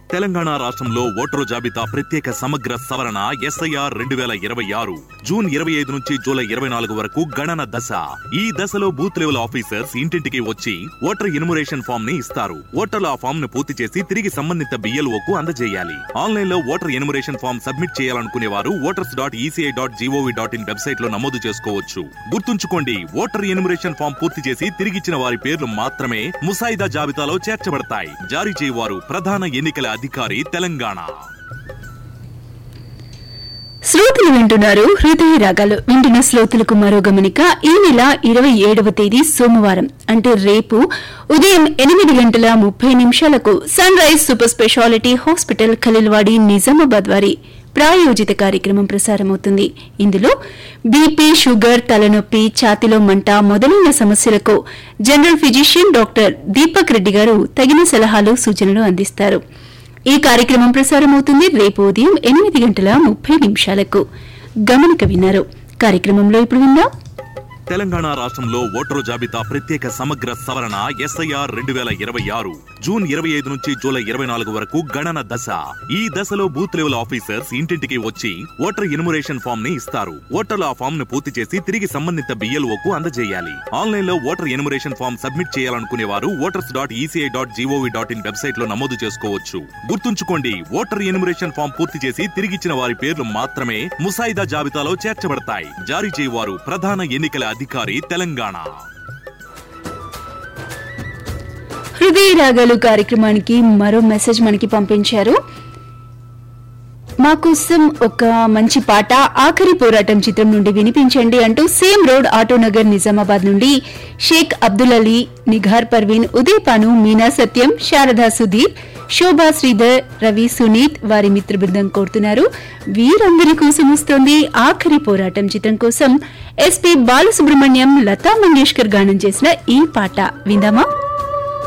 తెలంగాణ రాష్ట్రంలో ఓటరు జాబితా ప్రత్యేక సమగ్ర సవరణ ఎస్ఐఆర్ రెండు వేల ఇరవై ఆరు జూన్ ఇరవై ఐదు నుంచి జూలై ఇరవై నాలుగు వరకు గణన దశ ఈ దశలో బూత్ లెవెల్ ఆఫీసర్స్ ఇంటింటికి వచ్చి ఓటర్ ఎన్యుమరేషన్ ఫామ్ ని ఇస్తారు ఓటర్లు ఆ ఫామ్ ను పూర్తి చేసి తిరిగి సంబంధిత BLO కు అందజేయాలి ఆన్లైన్ లో ఓటర్ ఎన్యుమరేషన్ ఫామ్ సబ్మిట్ చేయాలనుకునే వారు voters dot ECI dot GOV dot in website లో నమోదు చేసుకోవచ్చు గుర్తుంచుకోండి ఓటర్ ఎన్యుమరేషన్ ఫామ్ పూర్తి చేసి తిరిగిచ్చిన వారి పేర్లు మాత్రమే ముసాయిదా జాబితాలో చేర్చబడతాయి జారీ చేయవారు ప్రధాన ఎన్నికల అధికారి తెలంగాణ శ్రోతలు వింటున్నారు హృదయ రాగాలు వింటున్న శ్రోతలకు మరో గమనిక ఈ నెల ఇరవై ఏడవ తేదీ సోమవారం అంటే రేపు ఉదయం ఎనిమిది గంటల ముప్పై నిమిషాలకు sunrise super speciality hospital Khaleelwadi Nizamabad వారి ప్రాయోజిత కార్యక్రమం ప్రసారమవుతుంది ఇందులో బీపీ షుగర్ తలనొప్పి ఛాతిలో మంట మొదలైన సమస్యలకు general physician doctor Deepak Reddy garu తగిన సలహాలు సూచనలు అందిస్తారు ఈ కార్యక్రమం ప్రసారమవుతుంది రేపు ఉదయం ఎనిమిది గంటల ముప్పై నిమిషాలకు గమనిక విన్నారు కార్యక్రమంలో ఇప్పుడు విందాం తెలంగాణ రాష్ట్రంలో ఓటరు జాబితా ప్రత్యేక సమగ్ర సవరణ ఎస్ఐఆర్ రెండు వేల ఇరవై ఆరు జూన్ ఇరవై ఐదు నుంచి జూలై ఇరవై నాలుగు వరకు గణన దశ ఈ దశలో బూత్ లెవెల్ ఆఫీసర్స్ ఇంటింటికి వచ్చి ఓటర్ ఎన్యుమరేషన్ ఫామ్ ని ఇస్తారు ఓటర్లు ఆ ఫామ్ ను పూర్తి చేసి తిరిగి సంబంధిత BLO కు అందజేయాలి ఆన్లైన్ లో ఓటర్ ఎన్యుమరేషన్ ఫామ్ సబ్మిట్ చేయాలనుకునే వారు voters dot ECI dot GOV dot in website లో నమోదు చేసుకోవచ్చు గుర్తుంచుకోండి ఓటర్ ఎన్యుమరేషన్ ఫామ్ పూర్తి చేసి తిరిగిచ్చిన వారి పేర్లు మాత్రమే ముసాయిదా జాబితాలో చేర్చబడతాయి జారీ చేయవారు ప్రధాన ఎన్నికల అధికారి తెలంగాణ హృదయ రాగాలు కార్యక్రమానికి మరో మెసేజ్ మనకి పంపించారు మా కోసం ఒక మంచి పాట ఆఖరి పోరాటం చిత్రం నుండి వినిపించండి అంటూ సేమ్ రోడ్ ఆటోనగర్ నిజామాబాద్ నుండి షేక్ అబ్దుల్ అలీ నిఘార్ పర్వీన్ ఉదయ్ పాను మీనా సత్యం శారదా సుధీర్ శోభా శ్రీధర్ రవి సునీత్ వారి మిత్ర బృందం కోరుతున్నారు వీరందరి కోసం వస్తోంది ఆఖరి పోరాటం చిత్రం కోసం ఎస్పీ బాలసుబ్రహ్మణ్యం లతా మంగేష్కర్ గానం చేసిన ఈ పాట విందామా